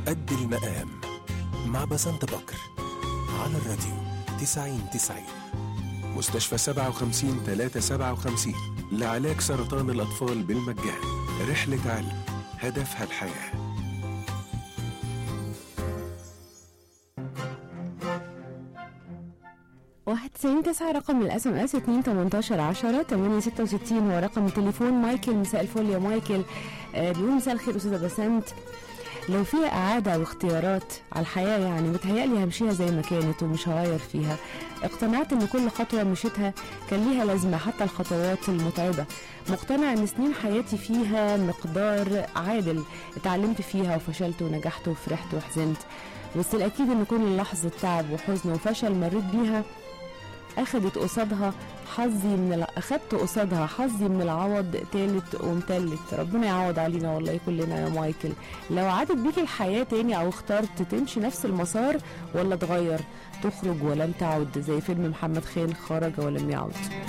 قد المقام مع بسنت بكر على الراديو 90 90 مستشفى 57 357 لعلاج سرطان الأطفال بالمجان رحلة علم هدفها الحياه واحد تسعين تسعة رقم الاس ام اس اتنين تمنتاشر عشرة تمانية ستة وستين هو رقم التليفون مايكل مساء الفل يا مايكل آه بيقول مساء الخير استاذة بسنت لو فيها إعادة واختيارات على الحياة يعني متهيألي همشيها زي ما كانت ومش هغير فيها اقتنعت ان كل خطوة مشيتها كان ليها لازمة حتى الخطوات المتعبة مقتنع ان سنين حياتي فيها مقدار عادل اتعلمت فيها وفشلت ونجحت وفرحت وحزنت بس الأكيد ان كل لحظة تعب وحزن وفشل مريت بيها اخدت قصادها حظي من ال... اخدت قصادها حظي من العوض تالت ومتلت ربنا يعوض علينا والله كلنا يا مايكل لو عادت بيك الحياة تاني او اخترت تمشي نفس المسار ولا تغير تخرج ولم تعد زي فيلم محمد خان خرج ولم يعد